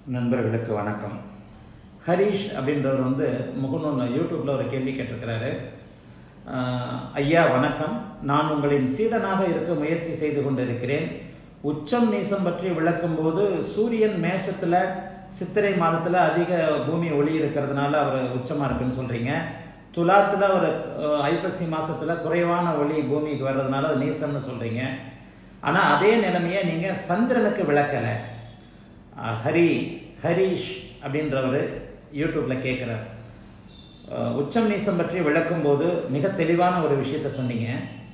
நண்பர்களுக்கு வணக்கம் ஹரீஷ் அப்படின்றவர் வந்து முகநூல் யூடியூப்பில் ஒரு கேள்வி கேட்டிருக்கிறாரு ஆஹ், ஐயா வணக்கம் நான் உங்களின் சீடனாக இருக்க முயற்சி செய்து கொண்டிருக்கிறேன் உச்சம் நீசம் பற்றி விளக்கும்போது சூரியன் மேஷத்தில் சித்திரை மாதத்தில் அதிக பூமி ஒளி இருக்கிறதுனால அவர் உச்சமாக இருக்குன்னு சொல்கிறீங்க துலாத்தில் ஒரு அஹ், ஐப்பசி மாதத்தில் குறைவான ஒளி பூமிக்கு வர்றதுனால அது நீசம்னு சொல்கிறீங்க ஆனால் அதே நிலைமையை நீங்கள் சந்திரனுக்கு விளக்கலை அஹ் ஹரி ஹரீஷ் அப்படின்றவர் யூடியூப்பில் கேட்குறார் உச்சம் நீசம் பற்றி விளக்கும்போது மிக தெளிவான ஒரு விஷயத்த சொன்னீங்க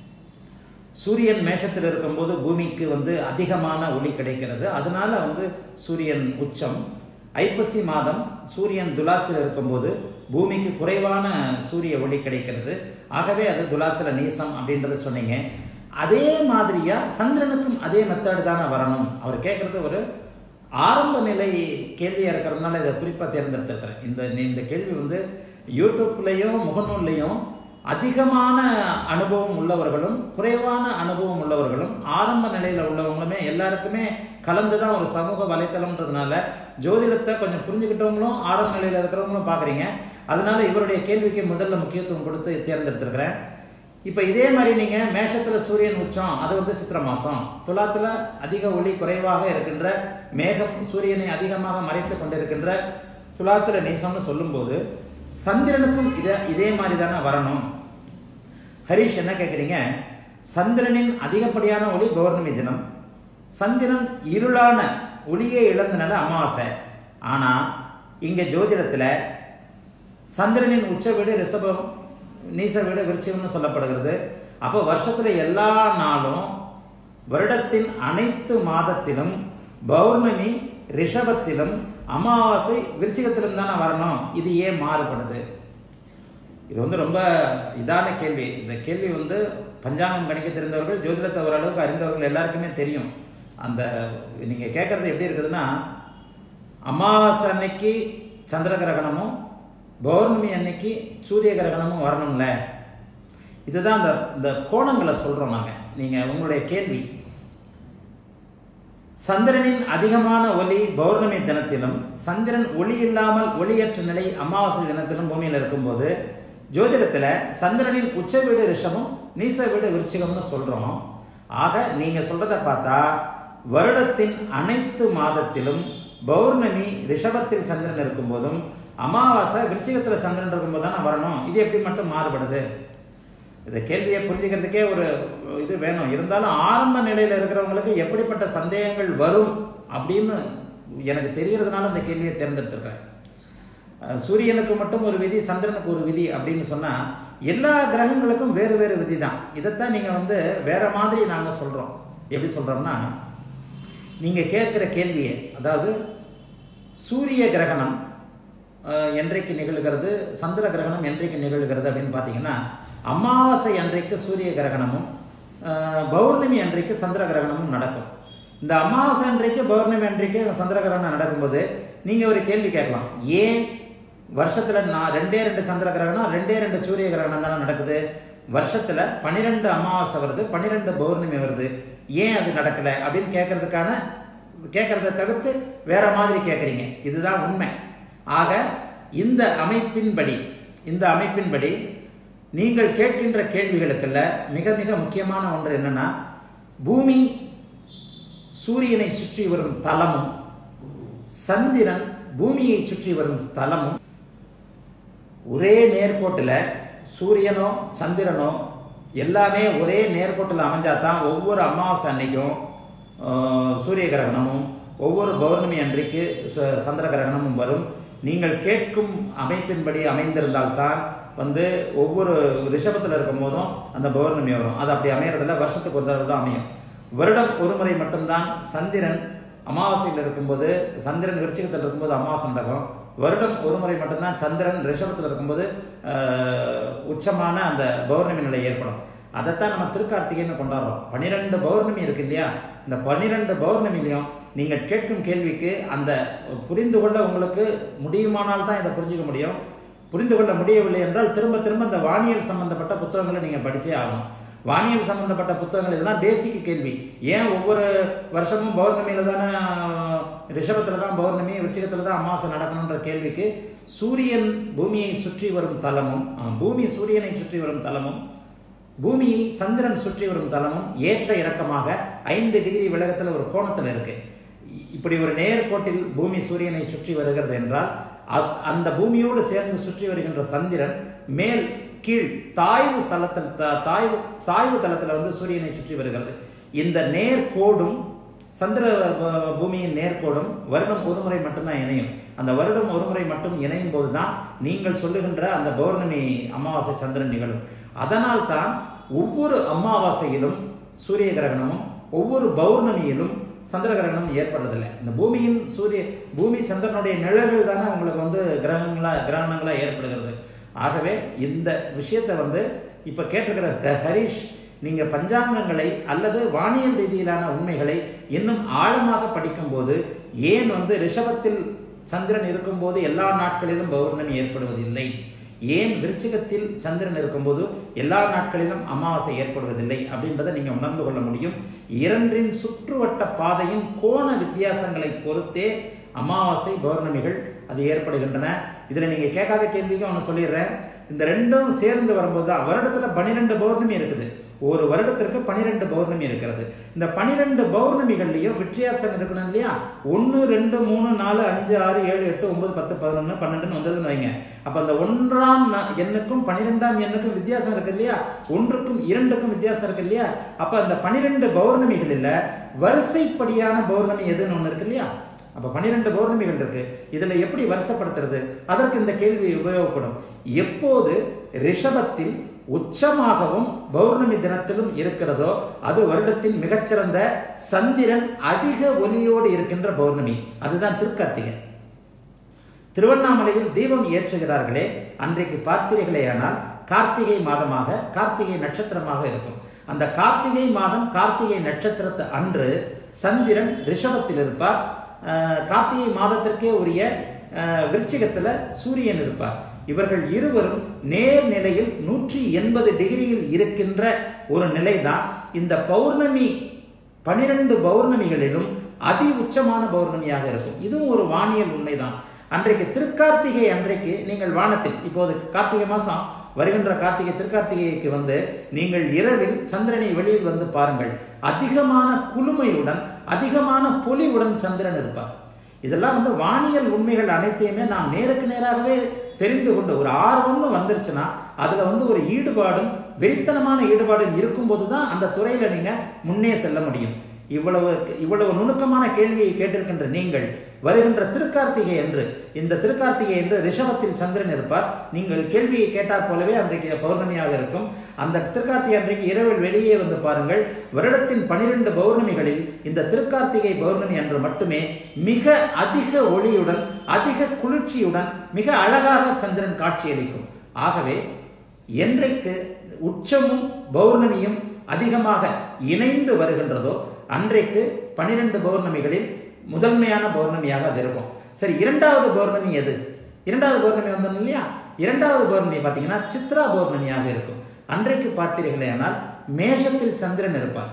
சூரியன் மேஷத்தில் இருக்கும்போது பூமிக்கு வந்து அதிகமான ஒளி கிடைக்கிறது அதனால வந்து சூரியன் உச்சம் ஐப்பசி மாதம் சூரியன் துலாத்தில் இருக்கும்போது பூமிக்கு குறைவான சூரிய ஒளி கிடைக்கிறது ஆகவே அது துலாத்தில் நீசம் அப்படின்றத சொன்னீங்க அதே மாதிரியா சந்திரனுக்கும் அதே மெத்தடு தானே வரணும் அவர் கேட்குறது ஒரு ஆரம்ப நிலை கேள்வியாக இருக்கிறதுனால இதை குறிப்பாக தேர்ந்தெடுத்திருக்கிறேன் இந்த இந்த கேள்வி வந்து யூடியூப்லேயும் முகநூல்லையும் அதிகமான அனுபவம் உள்ளவர்களும் குறைவான அனுபவம் உள்ளவர்களும் ஆரம்ப நிலையில் உள்ளவங்களுமே எல்லாருக்குமே கலந்து தான் ஒரு சமூக வலைத்தளம்ன்றதுனால ஜோதிடத்தை கொஞ்சம் புரிஞ்சுக்கிட்டவங்களும் ஆரம்ப நிலையில் இருக்கிறவங்களும் பார்க்குறீங்க அதனால இவருடைய கேள்விக்கு முதல்ல முக்கியத்துவம் கொடுத்து தேர்ந்தெடுத்திருக்கிறேன் இப்போ இதே மாதிரி நீங்கள் மேஷத்தில் சூரியன் உச்சம் அது வந்து சித்திர மாதம் துலாத்தில் அதிக ஒளி குறைவாக இருக்கின்ற மேகம் சூரியனை அதிகமாக மறைத்து கொண்டிருக்கின்ற துலாத்தில் நீசம்னு சொல்லும்போது சந்திரனுக்கும் இதை இதே மாதிரி தானே வரணும் ஹரிஷ் என்ன கேட்குறீங்க சந்திரனின் அதிகப்படியான ஒளி பௌர்ணமி தினம் சந்திரன் இருளான ஒளியே இழந்தனால அமாவாசை ஆனால் இங்கே ஜோதிடத்தில் சந்திரனின் உச்ச வீடு ரிஷபம் நீச வீடு விருச்சிகம்னு சொல்லப்படுகிறது அப்போ வருஷத்துல எல்லா நாளும் வருடத்தின் அனைத்து மாதத்திலும் பௌர்ணமி ரிஷபத்திலும் அமாவாசை விருச்சிகத்திலும் தானே வரணும் இது ஏன் மாறுபடுது இது வந்து ரொம்ப இதான கேள்வி இந்த கேள்வி வந்து பஞ்சாங்கம் கணிக்க தெரிந்தவர்கள் ஜோதிடத்தை ஓரளவுக்கு அறிந்தவர்கள் எல்லாருக்குமே தெரியும் அந்த நீங்கள் கேட்குறது எப்படி இருக்குதுன்னா அமாவாசை அன்னைக்கு சந்திர கிரகணமும் பௌர்ணமி அன்னைக்கு சூரிய கிரகணமும் வரணும்ல இதுதான் அந்த இந்த கோணங்களை சொல்கிறோம் நாங்கள் நீங்கள் உங்களுடைய கேள்வி சந்திரனின் அதிகமான ஒளி பௌர்ணமி தினத்திலும் சந்திரன் ஒளி இல்லாமல் ஒளியற்ற நிலை அமாவாசை தினத்திலும் பூமியில் இருக்கும்போது ஜோதிடத்தில் சந்திரனின் உச்ச வீடு ரிஷபம் நீச வீடு விருச்சிகம்னு சொல்கிறோம் ஆக நீங்கள் சொல்கிறத பார்த்தா வருடத்தின் அனைத்து மாதத்திலும் பௌர்ணமி ரிஷபத்தில் சந்திரன் இருக்கும்போதும் அமாவாசை விருச்சிகத்தில் சந்திரன் இருக்கும்போது தானே வரணும் இது எப்படி மட்டும் மாறுபடுது இந்த கேள்வியை புரிஞ்சுக்கிறதுக்கே ஒரு இது வேணும் இருந்தாலும் ஆரம்ப நிலையில் இருக்கிறவங்களுக்கு எப்படிப்பட்ட சந்தேகங்கள் வரும் அப்படின்னு எனக்கு தெரியறதுனால இந்த கேள்வியை தேர்ந்தெடுத்திருக்கிறேன் அஹ் சூரியனுக்கு மட்டும் ஒரு விதி சந்திரனுக்கு ஒரு விதி அப்படின்னு சொன்னால் எல்லா கிரகங்களுக்கும் வேறு வேறு விதி தான் இதைத்தான் நீங்கள் வந்து வேற மாதிரி நாங்கள் சொல்கிறோம் எப்படி சொல்கிறோம்னா நீங்கள் கேட்குற கேள்வியை அதாவது சூரிய கிரகணம் அஹ், என்றைக்கு நிகழ்கிறது சந்திர கிரகணம் என்றைக்கு நிகழ்கிறது அப்படின்னு பார்த்தீங்கன்னா அமாவாசை அன்றைக்கு சூரிய கிரகணமும் அஹ், பௌர்ணமி அன்றைக்கு சந்திர கிரகணமும் நடக்கும் இந்த அமாவாசை அன்றைக்கு பௌர்ணமி அன்றைக்கு சந்திர கிரகணம் நடக்கும்போது நீங்கள் ஒரு கேள்வி கேட்கலாம் ஏன் வருஷத்தில் நான் ரெண்டே ரெண்டு சந்திர கிரகணம் ரெண்டே ரெண்டு சூரிய கிரகணம் தானே நடக்குது வருஷத்தில் பன்னிரெண்டு அமாவாசை வருது பன்னிரெண்டு பௌர்ணமி வருது ஏன் அது நடக்கலை அப்படின்னு கேட்கறதுக்கான கேட்கறத தவிர்த்து வேற மாதிரி கேட்குறீங்க இதுதான் உண்மை ஆக இந்த அமைப்பின்படி இந்த அமைப்பின்படி நீங்கள் கேட்கின்ற கேள்விகளுக்குள்ள மிக மிக முக்கியமான ஒன்று என்னன்னா பூமி சூரியனை சுற்றி வரும் தலமும் சந்திரன் பூமியை சுற்றி வரும் ஸ்தலமும் ஒரே நேர்கோட்டில் சூரியனோ சந்திரனோ எல்லாமே ஒரே நேர்கோட்டில் அமைஞ்சாதான் ஒவ்வொரு அமாவாசை அன்னைக்கும் ஆஹ், சூரிய கிரகணமும் ஒவ்வொரு பௌர்ணமி அன்றைக்கு சு- சந்திர கிரகணமும் வரும் நீங்கள் கேட்கும் அமைப்பின்படி அமைந்திருந்தால்தான் வந்து ஒவ்வொரு ரிஷபத்தில் இருக்கும் போதும் அந்த பௌர்ணமி வரும் அது அப்படி அமையறதில்ல வருஷத்துக்கு ஒரு தடவை தான் அமையும் வருடம் ஒரு முறை மட்டும்தான் சந்திரன் அமாவாசையில் இருக்கும்போது சந்திரன் விருச்சிகத்தில் இருக்கும்போது அமாவாசை நடக்கும் வருடம் ஒரு முறை மட்டும்தான் சந்திரன் ரிஷபத்தில் இருக்கும்போது ஆஹ், உச்சமான அந்த பௌர்ணமி நிலை ஏற்படும் அதைத்தான் நம்ம திருக்கார்த்திகைன்னு கொண்டாடுறோம் பன்னிரெண்டு பௌர்ணமி இருக்கு இல்லையா இந்த பன்னிரெண்டு பௌர்ணமிலையும் நீங்கள் கேட்கும் கேள்விக்கு அந்த புரிந்து கொள்ள உங்களுக்கு முடியுமானால் தான் இதை புரிஞ்சுக்க முடியும் புரிந்து கொள்ள முடியவில்லை என்றால் திரும்ப திரும்ப இந்த வானியல் சம்பந்தப்பட்ட புத்தகங்களை நீங்கள் படிச்சே ஆகணும் வானியல் சம்பந்தப்பட்ட புத்தகங்கள் இதெல்லாம் பேசிக் கேள்வி ஏன் ஒவ்வொரு வருஷமும் பௌர்ணமியில தானே ரிஷபத்தில் தான் பௌர்ணமி விருச்சிகத்தில் தான் அமாவாசை நடக்கணுன்ற கேள்விக்கு சூரியன் பூமியை சுற்றி வரும் தலமும் ஆ, பூமி சூரியனை சுற்றி வரும் தலமும் பூமியை சந்திரன் சுற்றி வரும் தலமும் ஏற்ற இறக்கமாக ஐந்து டிகிரி விலகத்தில் ஒரு கோணத்தில் இருக்கு இ- இப்படி ஒரு நேர்கோட்டில் பூமி சூரியனை சுற்றி வருகிறது என்றால் அத்- அந்த பூமியோடு சேர்ந்து சுற்றி வருகின்ற சந்திரன் மேல் கீழ் தாய்வு சலத்தில் த- தாய்வு சாய்வு தளத்தில் வந்து சூரியனை சுற்றி வருகிறது இந்த நேர்கோடும் சந்திர ப- பூமியின் நேர்கோடும் வருடம் ஒரு முறை மட்டும்தான் இணையும் அந்த வருடம் ஒரு முறை மட்டும் இணையும் போதுதான் நீங்கள் சொல்லுகின்ற அந்த பௌர்ணமி அமாவாசை சந்திரன் நிகழும் அதனால் தான் ஒவ்வொரு அமாவாசையிலும் சூரிய கிரகணமும் ஒவ்வொரு பௌர்ணமியிலும் சந்திர கிரகணம் ஏற்படுறதில்லை இந்த பூமியின் சூரிய பூமி சந்திரனுடைய நிழல்கள் தானே உங்களுக்கு வந்து கிரகங்களா கிரகணங்களா ஏற்படுகிறது ஆகவே இந்த விஷயத்தை வந்து இப்ப கேட்டிருக்கிற க- ஹரிஷ் நீங்க பஞ்சாங்கங்களை அல்லது வானியல் ரீதியிலான உண்மைகளை இன்னும் ஆழமாக படிக்கும்போது ஏன் வந்து ரிஷபத்தில் சந்திரன் இருக்கும்போது எல்லா நாட்களிலும் பௌர்ணமி ஏற்படுவதில்லை ஏன் விருச்சிகத்தில் சந்திரன் இருக்கும்போது எல்லா நாட்களிலும் அமாவாசை ஏற்படுவதில்லை அப்படின்றத நீங்க உணர்ந்து கொள்ள முடியும் இரண்டின் சுற்றுவட்ட பாதையின் கோண வித்தியாசங்களை பொறுத்தே அமாவாசை பௌர்ணமிகள் அது ஏற்படுகின்றன இதுல நீங்க கேட்காத கேள்விக்கு ஒன்று சொல்லிடுறேன் இந்த ரெண்டும் சேர்ந்து வரும்போது தான் வருடத்துல பன்னிரெண்டு பௌர்ணமி இருக்குது ஒரு வருடத்திற்கு பன்னிரெண்டு பௌர்ணமி இருக்கிறது இந்த பன்னிரெண்டு பௌர்ணமிகள்லையும் வித்தியாசம் இருக்கணும் இல்லையா ஒன்று ரெண்டு மூணு நாலு அஞ்சு ஆறு ஏழு எட்டு ஒன்பது பத்து பதினொன்று பன்னெண்டுன்னு வந்ததுன்னு வைங்க அப்போ அந்த ஒன்றாம் ந- எண்ணுக்கும் பன்னிரெண்டாம் எண்ணுக்கும் வித்தியாசம் இருக்கு இல்லையா ஒன்றுக்கும் இரண்டுக்கும் வித்தியாசம் இருக்கு இல்லையா அப்போ அந்த பன்னிரெண்டு பௌர்ணமிகளில் வரிசைப்படியான பௌர்ணமி எதுன்னு ஒன்று இருக்கு இல்லையா அப்ப பன்னிரெண்டு பௌர்ணமிகள் இருக்கு இதுல எப்படி வருஷப்படுத்துறது அதற்கு இந்த கேள்வி உபயோகப்படும் எப்போது ரிஷபத்தில் உச்சமாகவும் பௌர்ணமி தினத்திலும் இருக்கிறதோ அது வருடத்தின் மிகச்சிறந்த சந்திரன் அதிக ஒலியோடு இருக்கின்ற பௌர்ணமி அதுதான் திருக்கார்த்திகை திருவண்ணாமலையில் தீபம் ஏற்றுகிறார்களே அன்றைக்கு பார்த்தீர்களேயானால் கார்த்திகை மாதமாக கார்த்திகை நட்சத்திரமாக இருக்கும் அந்த கார்த்திகை மாதம் கார்த்திகை நட்சத்திரத்து அன்று சந்திரன் ரிஷபத்தில் இருப்பார் அஹ், கார்த்திகை மாதத்திற்கே உரிய அஹ், விருச்சிகத்துல சூரியன் இருப்பார் இவர்கள் இருவரும் நேர் நிலையில் நூற்றி எண்பது டிகிரியில் இருக்கின்ற ஒரு நிலைதான் இந்த பௌர்ணமி பனிரெண்டு பௌர்ணமிகளிலும் அதி உச்சமான பௌர்ணமியாக இருக்கும் இதுவும் ஒரு வானியல் உண்மைதான் அன்றைக்கு திருக்கார்த்திகை அன்றைக்கு நீங்கள் வானத்தில் இப்போது கார்த்திகை மாசம் வருகின்ற கார்த்திகை திருக்கார்த்திகைக்கு வந்து நீங்கள் இரவில் சந்திரனை வெளியில் வந்து பாருங்கள் அதிகமான குளுமையுடன் அதிகமான பொலிவுடன் சந்திரன் இருப்பார் இதெல்லாம் வந்து வானியல் உண்மைகள் அனைத்தையுமே நாம் நேருக்கு நேராகவே தெரிந்து கொண்டு ஒரு ஆர்வம்னு வந்துருச்சுன்னா அதுல வந்து ஒரு ஈடுபாடும் வெறித்தனமான ஈடுபாடும் இருக்கும்போது தான் அந்த துறையில நீங்க முன்னே செல்ல முடியும் இவ்வளவு இவ்வளவு நுணுக்கமான கேள்வியை கேட்டிருக்கின்ற நீங்கள் வருகின்ற திருக்கார்த்திகை என்று இந்த திருக்கார்த்திகை என்று ரிஷபத்தில் சந்திரன் இருப்பார் நீங்கள் கேள்வியை கேட்டார் போலவே அன்றைக்கு பௌர்ணமியாக இருக்கும் அந்த திருக்கார்த்திகை அன்றைக்கு இரவில் வெளியே வந்து பாருங்கள் வருடத்தின் பனிரெண்டு பௌர்ணமிகளில் இந்த திருக்கார்த்திகை பௌர்ணமி அன்று மட்டுமே மிக அதிக ஒளியுடன் அதிக குளிர்ச்சியுடன் மிக அழகாக சந்திரன் காட்சியளிக்கும் ஆகவே என்றைக்கு உச்சமும் பௌர்ணமியும் அதிகமாக இணைந்து வருகின்றதோ அன்றைக்கு பனிரெண்டு பௌர்ணமிகளில் முதன்மையான பௌர்ணமியாக அது இருக்கும் சரி இரண்டாவது பௌர்ணமி எது இரண்டாவது பௌர்ணமி வந்தோம் இல்லையா இரண்டாவது பௌர்ணமி பார்த்தீங்கன்னா சித்ரா பௌர்ணமியாக இருக்கும் அன்றைக்கு பார்த்தீர்களேயானால் மேஷத்தில் சந்திரன் இருப்பார்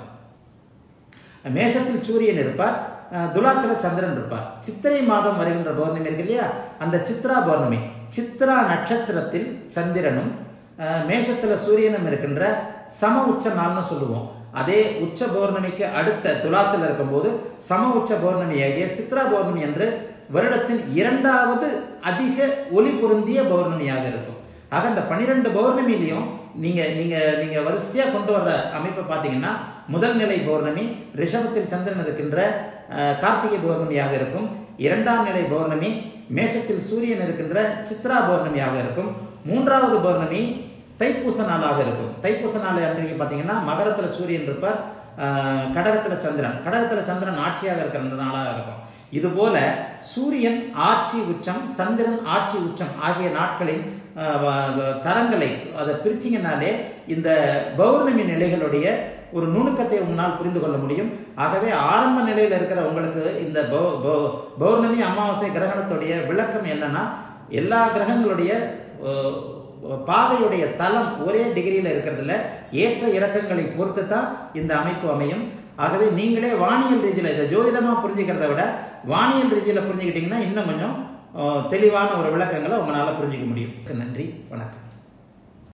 மேஷத்தில் சூரியன் இருப்பார் அஹ், துலாத்துல சந்திரன் இருப்பார் சித்திரை மாதம் வருகின்ற பௌர்ணமி இருக்கு இல்லையா அந்த சித்ரா பௌர்ணமி சித்ரா நட்சத்திரத்தில் சந்திரனும் அஹ், மேஷத்துல சூரியனும் இருக்கின்ற சம உச்ச நாள்னு சொல்லுவோம் அதே உச்ச பௌர்ணமிக்கு அடுத்த துலாத்தில் இருக்கும்போது சம உச்ச பௌர்ணமியாகிய சித்ரா பௌர்ணமி என்று வருடத்தின் இரண்டாவது அதிக ஒளி பொருந்திய பௌர்ணமியாக இருக்கும் ஆக இந்த பன்னிரெண்டு பௌர்ணமிலையும் நீங்க நீங்க நீங்க வரிசையா கொண்டு வர்ற அமைப்பை பார்த்தீங்கன்னா முதல் நிலை பௌர்ணமி ரிஷபத்தில் சந்திரன் இருக்கின்ற அஹ், கார்த்திகை பௌர்ணமியாக இருக்கும் இரண்டாம் நிலை பௌர்ணமி மேஷத்தில் சூரியன் இருக்கின்ற சித்ரா பௌர்ணமியாக இருக்கும் மூன்றாவது பௌர்ணமி தைப்பூச நாளாக இருக்கும் தைப்பூச நாள் அன்றைக்கு பார்த்தீங்கன்னா மகரத்துல சூரியன் இருப்பார் அஹ், கடகத்துல சந்திரன் கடகத்துல சந்திரன் ஆட்சியாக இருக்கிற நாளாக இருக்கும் இதுபோல சூரியன் ஆட்சி உச்சம் சந்திரன் ஆட்சி உச்சம் ஆகிய நாட்களின் அஹ், வ- தரங்களை அதை பிரிச்சிங்கனாலே இந்த பௌர்ணமி நிலைகளுடைய ஒரு நுணுக்கத்தை உங்களால் புரிந்து கொள்ள முடியும் ஆகவே ஆரம்ப நிலையில் இருக்கிற உங்களுக்கு இந்த பௌ- பௌ- பௌர்ணமி அமாவாசை கிரகணத்துடைய விளக்கம் என்னன்னா எல்லா கிரகங்களுடைய அஹ், பாதையுடைய தளம் ஒரே டிகிரியில் இருக்கிறதுல ஏற்ற இறக்கங்களை பொறுத்து தான் இந்த அமைப்பு அமையும் ஆகவே நீங்களே வானியல் ரீதியில் இதை ஜோதிடமாக புரிஞ்சுக்கிறத விட வானியல் ரீதியில் புரிஞ்சுக்கிட்டீங்கன்னா இன்னும் கொஞ்சம் அஹ், தெளிவான ஒரு விளக்கங்களை உங்களால் புரிஞ்சுக்க முடியும் நன்றி வணக்கம்